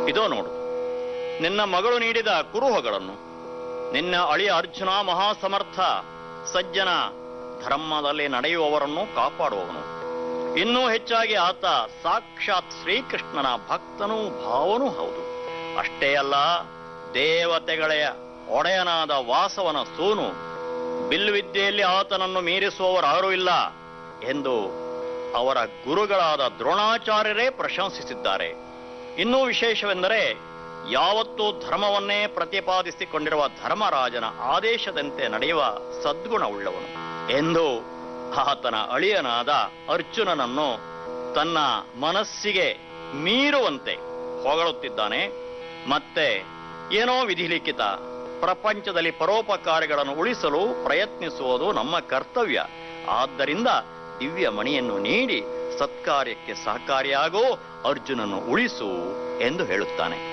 ಇದೋ ನೋಡು ನಿನ್ನ ಮಗಳು ನೀಡಿದ ಕುರುಹಗಳನ್ನು ನಿನ್ನ ಅಳಿಯ ಅರ್ಜುನ ಮಹಾಸಮರ್ಥ ಸಜ್ಜನ ಧರ್ಮದಲ್ಲಿ ನಡೆಯುವವರನ್ನು ಕಾಪಾಡುವವನು ಇನ್ನೂ ಹೆಚ್ಚಾಗಿ ಆತ ಸಾಕ್ಷಾತ್ ಶ್ರೀಕೃಷ್ಣನ ಭಕ್ತನೂ ಭಾವನೂ ಹೌದು ಅಷ್ಟೇ ಅಲ್ಲ ದೇವತೆಗಳ ಒಡೆಯನಾದ ವಾಸವನ ಸೋನು ಬಿಲ್ವಿದ್ಯೆಯಲ್ಲಿ ಆತನನ್ನು ಮೀರಿಸುವವರಾರೂ ಇಲ್ಲ ಎಂದು ಅವರ ಗುರುಗಳಾದ ದ್ರೋಣಾಚಾರ್ಯರೇ ಪ್ರಶಂಸಿಸಿದ್ದಾರೆ ಇನ್ನೂ ವಿಶೇಷವೆಂದರೆ ಯಾವತ್ತೂ ಧರ್ಮವನ್ನೇ ಪ್ರತಿಪಾದಿಸಿಕೊಂಡಿರುವ ಧರ್ಮರಾಜನ ಆದೇಶದಂತೆ ನಡೆಯುವ ಸದ್ಗುಣವುಳ್ಳವನು ಎಂದು ಆತನ ಅಳಿಯನಾದ ಅರ್ಜುನನನ್ನು ತನ್ನ ಮನಸ್ಸಿಗೆ ಮೀರುವಂತೆ ಹೊಗಳುತ್ತಿದ್ದಾನೆ ಮತ್ತೆ ಏನೋ ವಿಧಿಲಿಖಿತ ಪ್ರಪಂಚದಲ್ಲಿ ಪರೋಪಕಾರಿಗಳನ್ನು ಉಳಿಸಲು ಪ್ರಯತ್ನಿಸುವುದು ನಮ್ಮ ಕರ್ತವ್ಯ ಆದ್ದರಿಂದ ದಿವ್ಯ ಮಣಿಯನ್ನು ನೀಡಿ ಸತ್ಕಾರ್ಯಕ್ಕೆ ಸಹಕಾರಿಯಾಗೋ ಅರ್ಜುನನ್ನು ಉಳಿಸು ಎಂದು ಹೇಳುತ್ತಾನೆ